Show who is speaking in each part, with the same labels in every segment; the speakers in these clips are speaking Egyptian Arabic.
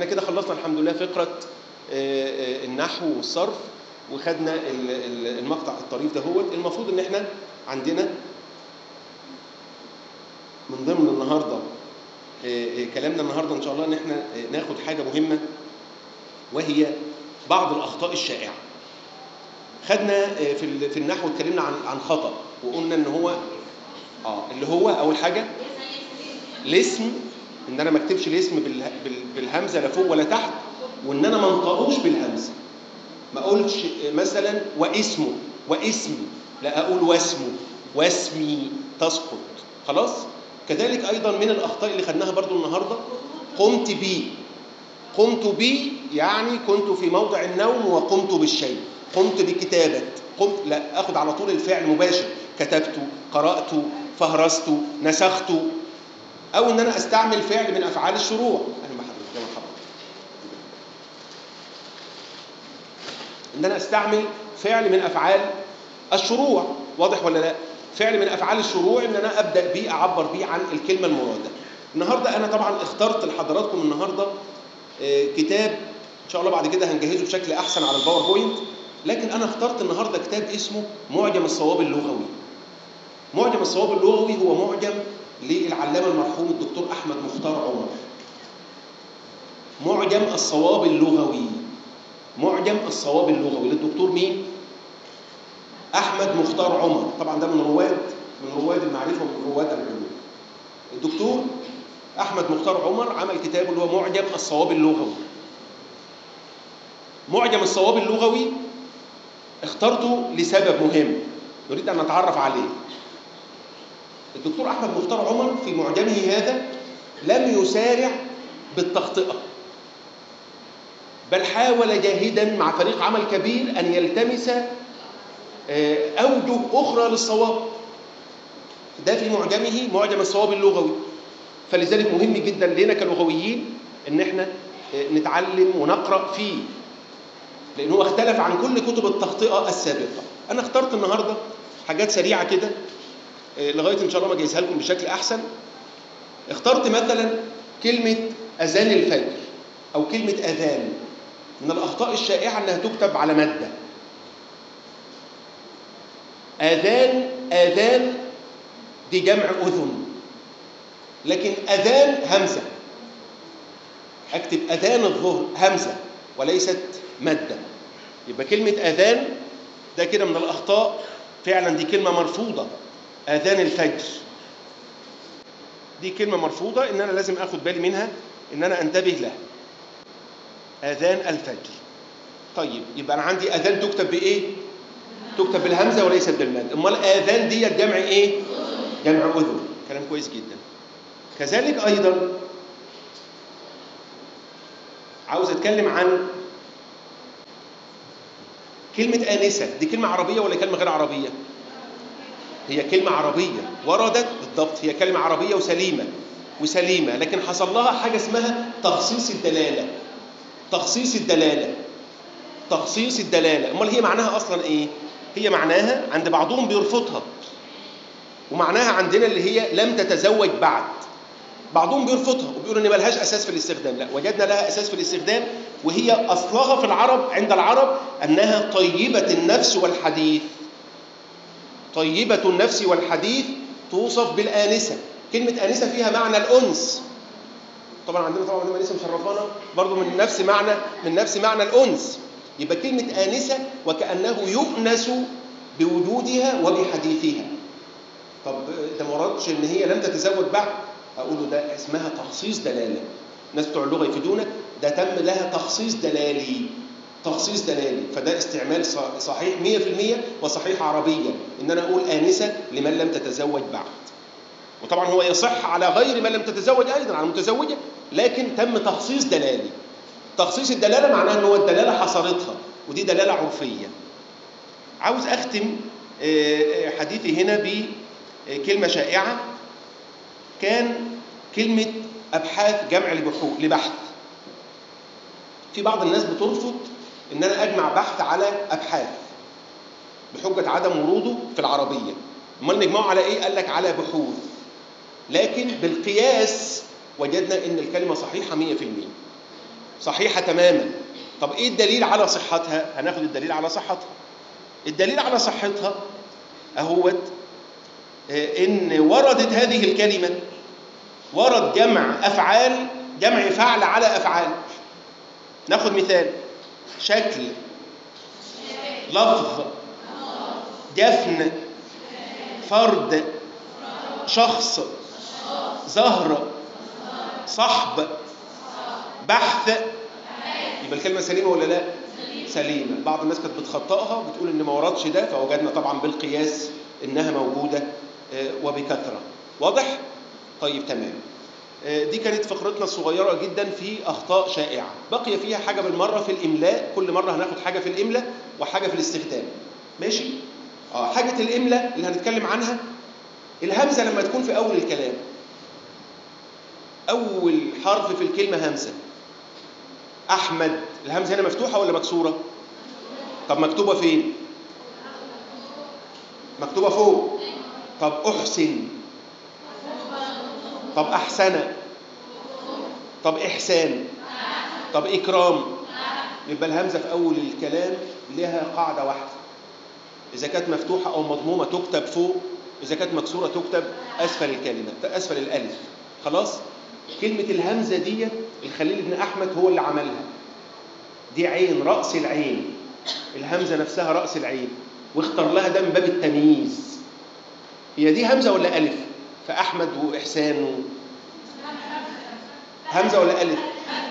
Speaker 1: احنا كده خلصنا الحمد لله فقره آه، آه، النحو والصرف وخدنا ال- ال- المقطع الطريف ده هو المفروض ان احنا عندنا من ضمن النهارده آه، آه، كلامنا النهارده ان شاء الله ان احنا آه، ناخد حاجه مهمه وهي بعض الاخطاء الشائعه خدنا آه، في ال- في النحو اتكلمنا عن عن خطا وقلنا ان هو اه اللي هو اول حاجه الاسم ان انا ما اكتبش الاسم بال- بال- بالهمزه لا فوق ولا تحت وان انا ما انطقوش بالهمزه ما اقولش مثلا واسمه واسمي لا اقول واسمه واسمي تسقط خلاص كذلك ايضا من الاخطاء اللي خدناها برضو النهارده قمت بي قمت بي يعني كنت في موضع النوم وقمت بالشيء قمت بكتابة قمت لا اخد على طول الفعل مباشر كتبت قرأت فهرست نسخت او ان انا استعمل فعل من افعال الشروع اهلا بحضرتك يا مرحبا ان انا استعمل فعل من افعال الشروع واضح ولا لا فعل من افعال الشروع ان انا ابدا بيه اعبر بيه عن الكلمه المراده النهارده انا طبعا اخترت لحضراتكم النهارده آه، كتاب ان شاء الله بعد كده هنجهزه بشكل احسن على الباوربوينت لكن انا اخترت النهارده كتاب اسمه معجم الصواب اللغوي معجم الصواب اللغوي هو معجم للعلامه المرحوم الدكتور احمد مختار عمر معجم الصواب اللغوي معجم الصواب اللغوي للدكتور مين احمد مختار عمر طبعا ده من رواد من رواد المعرفه ومن رواد العلوم الدكتور احمد مختار عمر عمل كتابه اللي هو معجم الصواب اللغوي معجم الصواب اللغوي اخترته لسبب مهم نريد ان نتعرف عليه الدكتور احمد مختار عمر في معجمه هذا لم يسارع بالتخطئه بل حاول جاهدا مع فريق عمل كبير ان يلتمس آه، اوجه اخرى للصواب ده في معجمه معجم الصواب اللغوي فلذلك مهم جدا لنا كلغويين ان احنا آه، نتعلم ونقرا فيه لانه اختلف عن كل كتب التخطئه السابقه انا اخترت النهارده حاجات سريعه كده آه، لغايه ان شاء الله ما اجهزها لكم بشكل احسن اخترت مثلا كلمه اذان الفجر او كلمه اذان من الاخطاء الشائعه انها تكتب على ماده اذان اذان دي جمع اذن لكن اذان همزه اكتب اذان الظهر همزه وليست ماده يبقى كلمه اذان ده كده من الاخطاء فعلا دي كلمه مرفوضه اذان الفجر دي كلمه مرفوضه ان انا لازم اخد بالي منها ان انا انتبه لها اذان الفجر طيب يبقى انا عندي اذان تكتب بايه تكتب بالهمزه وليست بالمد امال اذان ديت جمع ايه جمع اذن كلام كويس جدا كذلك ايضا عاوز اتكلم عن كلمة آنسة دي كلمة عربية ولا كلمة غير عربية؟ هي كلمة عربية وردت بالضبط هي كلمة عربية وسليمة وسليمة لكن حصل لها حاجة اسمها تخصيص الدلالة تخصيص الدلالة تخصيص الدلالة أمال هي معناها أصلا إيه؟ هي معناها عند بعضهم بيرفضها ومعناها عندنا اللي هي لم تتزوج بعد بعضهم بيرفضها وبيقول ان ملهاش اساس في الاستخدام لا وجدنا لها اساس في الاستخدام وهي اصلها في العرب عند العرب انها طيبه النفس والحديث طيبه النفس والحديث توصف بالانسه كلمه انسه فيها معنى الانس طبعا عندنا طبعا عندنا انسه مشرفانا برضو من نفس معنى من نفس معنى الانس يبقى كلمه انسه وكانه يؤنس بوجودها وبحديثها طب ده ما وردش ان هي لم تتزوج بعد اقول له ده اسمها تخصيص دلاله الناس بتوع اللغه يفيدونا ده تم لها تخصيص دلالي تخصيص دلالي فده استعمال ص- صحيح 100% وصحيح عربيا ان انا اقول انسه لمن لم تتزوج بعد وطبعا هو يصح على غير من لم تتزوج ايضا على المتزوجه لكن تم تخصيص دلالي تخصيص الدلاله معناها ان هو الدلاله حصرتها ودي دلاله عرفيه عاوز اختم آه، آه، حديثي هنا بكلمه شائعه كان كلمه ابحاث جمع لبحوث لبحث في بعض الناس بترفض ان انا اجمع بحث على ابحاث بحجه عدم وروده في العربيه امال نجمعه على ايه قال لك على بحوث لكن بالقياس وجدنا ان الكلمه صحيحه 100% صحيحة تماما طب ايه الدليل على صحتها هناخد الدليل على صحتها الدليل على صحتها اهوت آه، ان وردت هذه الكلمة ورد جمع افعال جمع فعل على افعال ناخد مثال شكل لفظ جفن فرد شخص زهر صحب بحث يبقى الكلمة سليمة ولا لا؟ سليمة بعض الناس كانت بتخطئها بتقول ان ما وردش ده فوجدنا طبعا بالقياس انها موجودة آه، وبكثرة واضح؟ طيب تمام آه، دي كانت فقرتنا الصغيرة جدا في أخطاء شائعة بقي فيها حاجة بالمرة في الإملاء كل مرة هناخد حاجة في الإملاء وحاجة في الاستخدام ماشي؟ آه حاجة الإملاء اللي هنتكلم عنها الهمزة لما تكون في أول الكلام أول حرف في الكلمة همزة أحمد الهمزة هنا مفتوحة ولا مكسورة؟ طب مكتوبة فين؟ مكتوبة فوق طب أحسن طب أحسن طب إحسان طب إكرام يبقى الهمزة في أول الكلام لها قاعدة واحدة إذا كانت مفتوحة أو مضمومة تكتب فوق إذا كانت مكسورة تكتب أسفل الكلمة أسفل الألف خلاص كلمة الهمزة دي الخليل بن أحمد هو اللي عملها دي عين رأس العين الهمزة نفسها رأس العين واختار لها ده من باب التمييز هي دي همزة ولا ألف فأحمد وإحسان و... همزة ولا ألف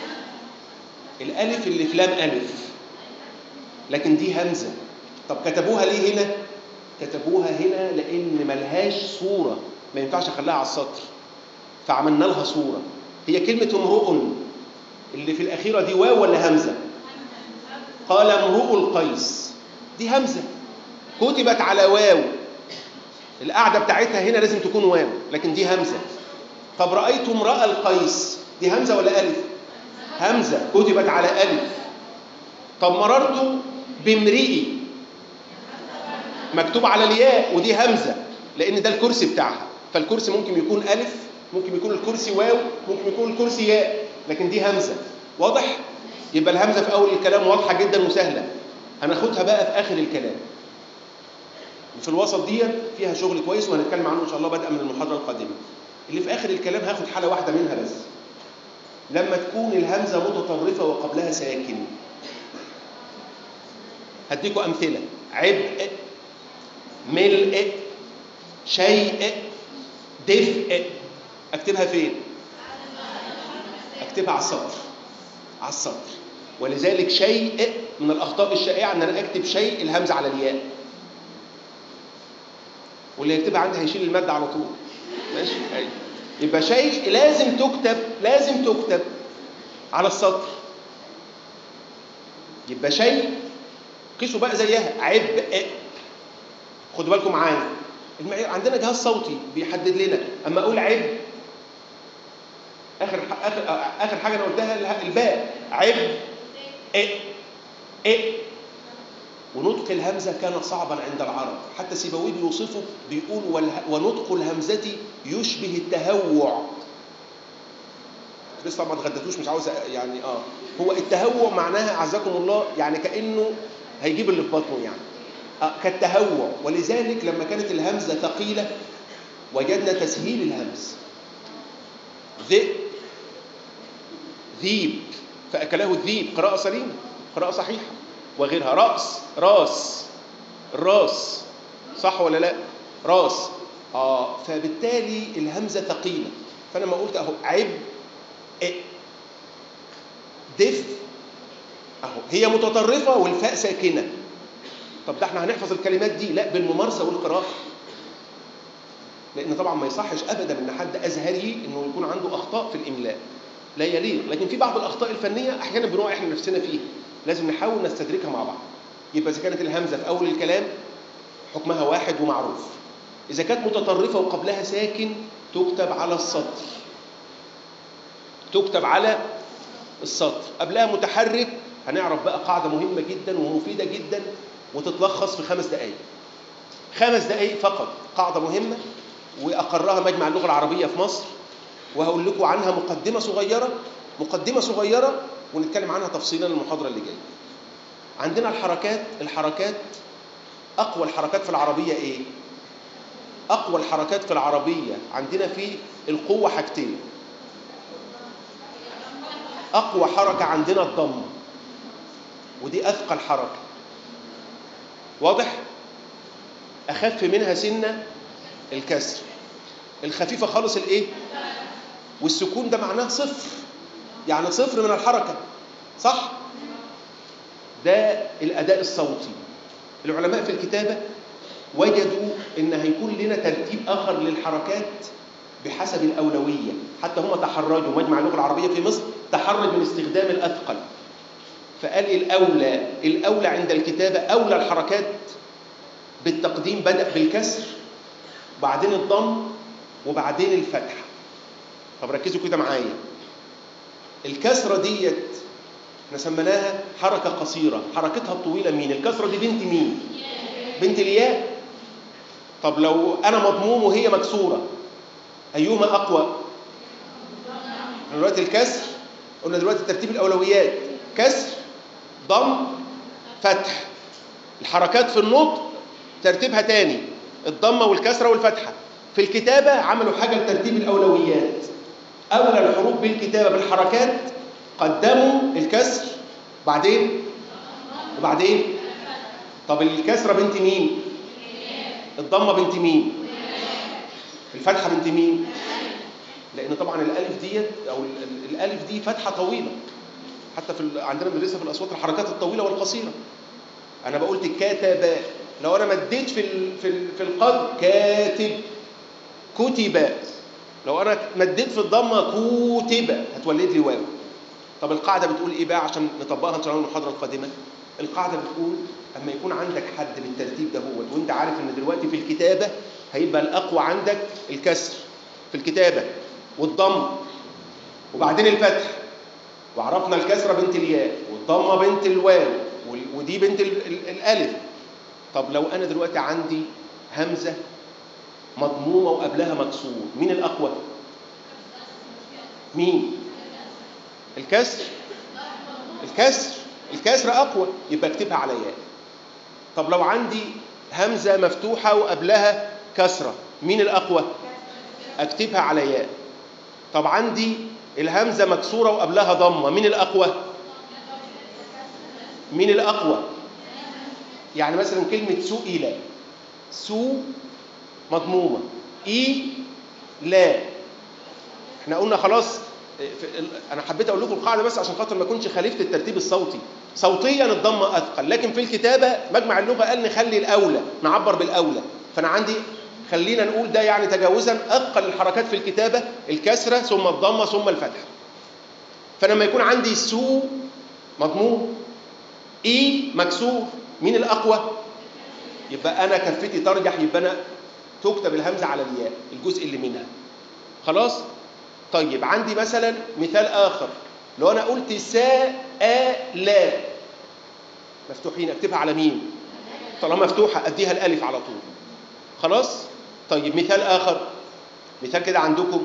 Speaker 1: الألف اللي في لام ألف لكن دي همزة طب كتبوها ليه هنا كتبوها هنا لأن ملهاش صورة ما ينفعش أخليها على السطر فعملنا لها صورة هي كلمة امرؤ اللي في الأخيرة دي واو ولا همزة قال امرؤ القيس دي همزة كتبت على واو القاعدة بتاعتها هنا لازم تكون واو لكن دي همزة طب رأيت امرأة القيس دي همزة ولا ألف همزة كتبت على ألف طب مررت بامرئي مكتوب على الياء ودي همزة لأن ده الكرسي بتاعها فالكرسي ممكن يكون ألف ممكن يكون الكرسي واو ممكن يكون الكرسي ياء لكن دي همزة واضح؟ يبقى الهمزة في أول الكلام واضحة جدا وسهلة هناخدها بقى في آخر الكلام وفي الوسط دي فيها شغل كويس وهنتكلم عنه إن شاء الله بدءا من المحاضرة القادمة اللي في آخر الكلام هاخد حالة واحدة منها بس لما تكون الهمزة متطرفة وقبلها ساكن هديكم أمثلة عبء ملء شيء دفء اكتبها فين اكتبها على السطر على السطر ولذلك شيء من الاخطاء الشائعه ان انا اكتب شيء الهمزه على الياء واللي يكتبها عندي هيشيل الماده على طول ماشي أيوة. يبقى شيء لازم تكتب لازم تكتب على السطر يبقى شيء قيسوا بقى زيها عبء خدوا بالكم معايا المعيار عندنا جهاز صوتي بيحدد لنا اما اقول عب اخر اخر اخر حاجه انا قلتها الباء عب إيه إيه ونطق الهمزه كان صعبا عند العرب حتى سيبويه بيوصفه بيقول والها ونطق الهمزه يشبه التهوع لسه ما اتغديتوش مش عاوز يعني اه هو التهوع معناها اعزكم الله يعني كانه هيجيب اللي في بطنه يعني كالتهوع ولذلك لما كانت الهمزة ثقيلة وجدنا تسهيل الهمز ذئب ذيب فأكله الذيب قراءة سليمة قراءة صحيحة وغيرها رأس راس الراس صح ولا لا راس آه فبالتالي الهمزة ثقيلة فأنا ما قلت أهو عب دف أهو هي متطرفة والفاء ساكنة طب ده احنا هنحفظ الكلمات دي لا بالممارسه والقراءه لان طبعا ما يصحش ابدا ان حد ازهري انه يكون عنده اخطاء في الاملاء لا يليق لكن في بعض الاخطاء الفنيه احيانا بنقع احنا نفسنا فيها لازم نحاول نستدركها مع بعض يبقى اذا كانت الهمزه في اول الكلام حكمها واحد ومعروف اذا كانت متطرفه وقبلها ساكن تكتب على السطر تكتب على السطر قبلها متحرك هنعرف بقى قاعده مهمه جدا ومفيده جدا وتتلخص في خمس دقائق خمس دقائق فقط قاعدة مهمة وأقرها مجمع اللغة العربية في مصر وهقول لكم عنها مقدمة صغيرة مقدمة صغيرة ونتكلم عنها تفصيلا المحاضرة اللي جاية عندنا الحركات الحركات أقوى الحركات في العربية إيه؟ أقوى الحركات في العربية عندنا في القوة حاجتين أقوى حركة عندنا الضم ودي أثقل حركة واضح؟ أخف منها سنة الكسر الخفيفة خالص الإيه؟ والسكون ده معناه صفر يعني صفر من الحركة صح؟ ده الأداء الصوتي العلماء في الكتابة وجدوا إن هيكون لنا ترتيب آخر للحركات بحسب الأولوية حتى هم تحرجوا مجمع اللغة العربية في مصر تحرج من استخدام الأثقل فقال الأولى الأولى عند الكتابة أولى الحركات بالتقديم بدأ بالكسر بعدين الضم وبعدين الفتحة طب ركزوا كده معايا الكسرة ديت احنا سميناها حركة قصيرة حركتها الطويلة مين الكسرة دي بنت مين بنت الياء طب لو أنا مضموم وهي مكسورة أيهما أقوى دلوقتي الكسر قلنا دلوقتي ترتيب الأولويات كسر ضم فتح الحركات في النطق ترتيبها تاني الضمة والكسرة والفتحة في الكتابة عملوا حاجة لترتيب الأولويات أولى الحروف بالكتابة بالحركات قدموا الكسر بعدين وبعدين طب الكسرة بنت مين الضمة بنت مين الفتحة بنت مين لأن طبعا الألف ديت أو الألف دي فتحة طويلة حتى في عندنا بندرسها في الأصوات الحركات الطويلة والقصيرة أنا بقولت كتب لو أنا مديت في في في القدر كاتب كتب لو أنا مديت في الضمة كتب هتولد لي واو طب القاعدة بتقول إيه بقى عشان نطبقها إن شاء الله المحاضرة القادمة القاعدة بتقول أما يكون عندك حد بالترتيب ده هو وأنت عارف إن دلوقتي في الكتابة هيبقى الأقوى عندك الكسر في الكتابة والضم وبعدين الفتح وعرفنا الكسرة بنت الياء والضمة بنت الواو ودي بنت الألف طب لو أنا دلوقتي عندي همزة مضمومة وقبلها مكسور مين الأقوى؟ مين؟ الكسر الكسر الكسر أقوى يبقى اكتبها على ياء طب لو عندي همزة مفتوحة وقبلها كسرة مين الأقوى؟ أكتبها على ياء طب عندي الهمزة مكسورة وقبلها ضمة مين الأقوى؟ مين الأقوى؟ يعني مثلا كلمة سئل سو مضمومة إي لا احنا قلنا خلاص انا حبيت اقول لكم القاعده بس عشان خاطر ما اكونش خالفت الترتيب الصوتي صوتيا الضمه اثقل لكن في الكتابه مجمع اللغه قال نخلي الاولى نعبر بالاولى فانا عندي خلينا نقول ده يعني تجاوزا اثقل الحركات في الكتابه الكسره ثم الضمه ثم الفتحه فلما يكون عندي سو مضموم اي مكسور مين الاقوى يبقى انا كفتي ترجح يبقى انا تكتب الهمزه على الياء الجزء اللي منها خلاص طيب عندي مثلا مثال آخر لو أنا قلت سا آ لا مفتوحين أكتبها على مين طالما مفتوحة أديها الألف على طول خلاص طيب مثال آخر مثال كده عندكم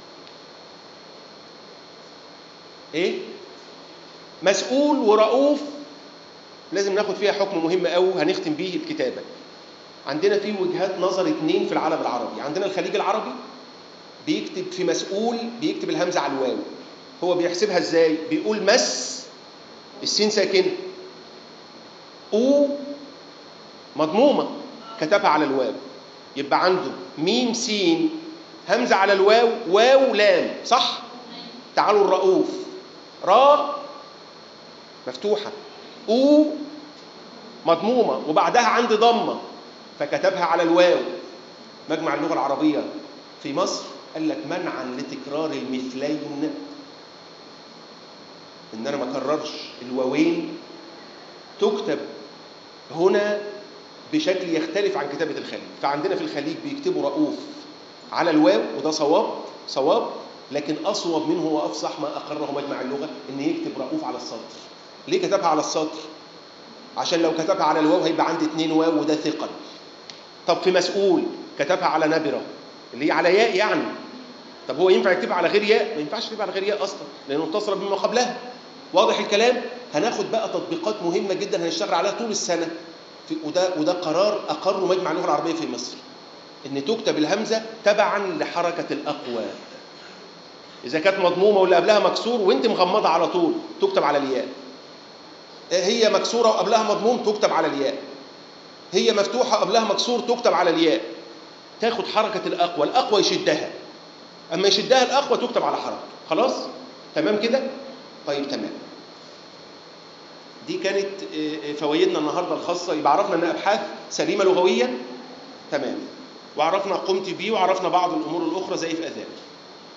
Speaker 1: إيه مسؤول ورؤوف لازم ناخد فيها حكم مهم قوي هنختم بيه الكتابة عندنا في وجهات نظر اتنين في العالم العربي عندنا الخليج العربي بيكتب في مسؤول بيكتب الهمزة على الواو هو بيحسبها ازاي بيقول مس السين ساكنة او مضمومة كتبها على الواو يبقى عنده ميم سين همزة على الواو واو لام صح تعالوا الرؤوف را مفتوحة او مضمومة وبعدها عندي ضمة فكتبها على الواو مجمع اللغة العربية في مصر قال لك منعا لتكرار المثلين ان انا ما اكررش الواوين تكتب هنا بشكل يختلف عن كتابة الخليج فعندنا في الخليج بيكتبوا رؤوف على الواو وده صواب صواب لكن أصوب منه وأفصح ما أقره مجمع اللغة إن يكتب رؤوف على السطر ليه كتبها على السطر؟ عشان لو كتبها على الواو هيبقى عندي اتنين واو وده ثقل طب في مسؤول كتبها على نبرة اللي هي على ياء يعني طب هو ينفع يكتبها على غير ياء؟ ما ينفعش يكتبها على غير ياء أصلا لأنه اتصل بما قبلها واضح الكلام هناخد بقى تطبيقات مهمه جدا هنشتغل عليها طول السنه في وده وده قرار اقره مجمع اللغه العربيه في مصر ان تكتب الهمزه تبعا لحركه الاقوى اذا كانت مضمومه واللي قبلها مكسور وانت مغمضه على طول تكتب على الياء هي مكسوره وقبلها مضموم تكتب على الياء هي مفتوحه قبلها مكسور تكتب على الياء تاخد حركه الاقوى الاقوى يشدها اما يشدها الاقوى تكتب على حركه خلاص تمام كده طيب تمام دي كانت فوائدنا النهارده الخاصه يبقى عرفنا ان ابحاث سليمه لغويا تمام وعرفنا قمت بيه وعرفنا بعض الامور الاخرى زي في اذان